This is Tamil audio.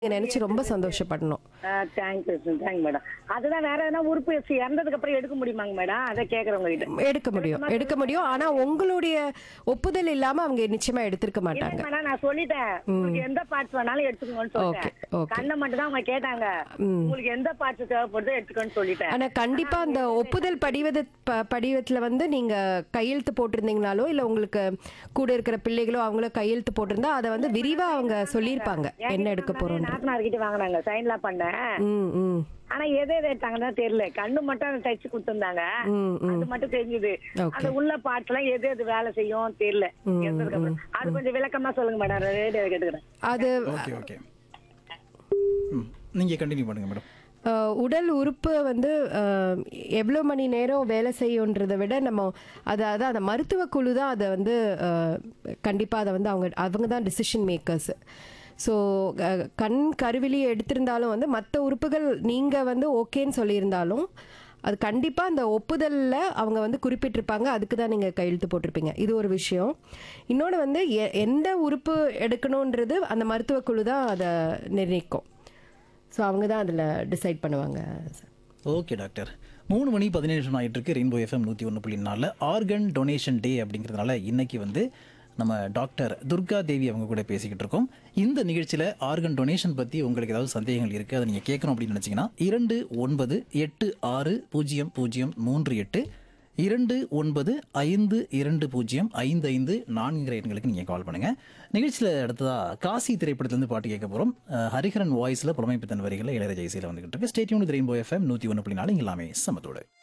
நினைச்சு ரொம்ப சந்தோஷப்படணும் தேங்க்யூ தேங்க் மேடம் அதுதான் வேற எதனா உறுப்பு வச்சு இறந்ததுக்கு அப்புறம் எடுக்க முடியுமாங்க மேடம் அதை கேக்குறவங்க கிட்ட எடுக்க முடியும் எடுக்க முடியும் ஆனா உங்களுடைய ஒப்புதல் இல்லாம அவங்க நிச்சயமா எடுத்திருக்க இல்ல மாட்டாங்க மேடம் நான் சொல்லிட்டேன் உங்களுக்கு எந்த பார்ட்ஸ் வேணாலும் எடுத்துக்கோங்கன்னு சொல்லிட்டேன் Okay, okay. கண்ணை மட்டும் தான் அவங்க கேட்டாங்க உங்களுக்கு எந்த பார்ட்ஸ் தேவைப்படுதோ எடுத்துக்கோன்னு சொல்லிட்டேன் ஆனா கண்டிப்பா அந்த ஒப்புதல் படிவத ப- படிவத்துல வந்து நீங்க கையெழுத்து போட்டிருந்தீங்கனாலோ இல்ல உங்களுக்கு கூட இருக்கிற பிள்ளைகளோ அவங்களோ கையெழுத்து போட்டிருந்தா அதை வந்து விரிவா அவங்க சொல்லியிருப்பாங்க என்ன எடுக்க போறோம் நாத்தனார் கிட்ட வாங்கினாங்க சைன்லாம் பண்ணேன் ம் ம் ஆனா எதை எதை எடுத்தாங்கன்னு தான் தெரியல கண்ணு மட்டும் அதை தைச்சு கொடுத்திருந்தாங்க ம், ம். அது மட்டும் தெரிஞ்சது Okay. அந்த உள்ள பார்ட்ஸ் எல்லாம் எது எது வேலை செய்யும் தெரியல இறந்ததுக்கு அப்புறம். அது கொஞ்சம் விளக்கமா சொல்லுங்க மேடம் ரேடியோ கேட்டுக்கிறேன் அது ஓகே ஓகே ம் நீங்கள் கண்டினியூ பண்ணுங்க மேடம் அஹ், உடல் உறுப்பு வந்து அஹ், எவ்வளோ மணி நேரம் வேலை செய்யுன்றதை விட நம்ம அதாவது அந்த மருத்துவ குழு தான் அதை வந்து கண்டிப்பாக அதை வந்து அவங்க அவங்க தான் டிசிஷன் மேக்கர்ஸ் ஸோ கண் கருவிலி எடுத்திருந்தாலும் வந்து மற்ற உறுப்புகள் நீங்கள் வந்து ஓகேன்னு சொல்லியிருந்தாலும் அது கண்டிப்பாக அந்த ஒப்புதலில் அவங்க வந்து குறிப்பிட்டிருப்பாங்க அதுக்கு தான் நீங்கள் கையெழுத்து போட்டிருப்பீங்க இது ஒரு விஷயம் இன்னொன்று வந்து எ- எந்த உறுப்பு எடுக்கணுன்றது அந்த மருத்துவ குழு தான் அதை நிர்ணயிக்கும் ஸோ அவங்க தான் அதில் டிசைட் பண்ணுவாங்க ஓகே டாக்டர் மூணு மணி பதினேழு நிமிஷம் ஆகிட்டு இருக்கு ரெயின்போ எஃப்எம் நூற்றி ஒன்று புள்ளி நாலில் ஆர்கன் டொனேஷன் டே அப்படிங்கிறதுனால இன்னைக்கு வந்து நம்ம டாக்டர் துர்கா தேவி அவங்க கூட பேசிக்கிட்டு இருக்கோம் இந்த நிகழ்ச்சியில் ஆர்கன் டொனேஷன் பற்றி உங்களுக்கு ஏதாவது சந்தேகங்கள் இருக்குது அதை நீங்கள் கேட்கணும் அப்படின்னு நினச்சிங்கன்னா இரண்டு ஒன்பது எட்டு ஆறு பூஜ்ஜியம் பூஜ்ஜியம் மூன்று எட்டு இரண்டு ஒன்பது ஐந்து இரண்டு பூஜ்ஜியம் ஐந்து ஐந்து நான்குங்கிற எண்களுக்கு நீங்கள் கால் பண்ணுங்கள் நிகழ்ச்சியில் அடுத்ததாக காசி திரைப்படத்துலேருந்து பாட்டு கேட்க போகிறோம் ஹரிஹரன் வாய்ஸில் புலமைப்பித்தன் வரிகளில் இளையராஜா இசையில் வந்துகிட்டு இருக்கு ஸ்டேட்யூன் ரெயின்போ எஃப்எம் நூற்றி ஒன்று புள்ளி நாலு இங்கே எல்லாமே சமத்தோடு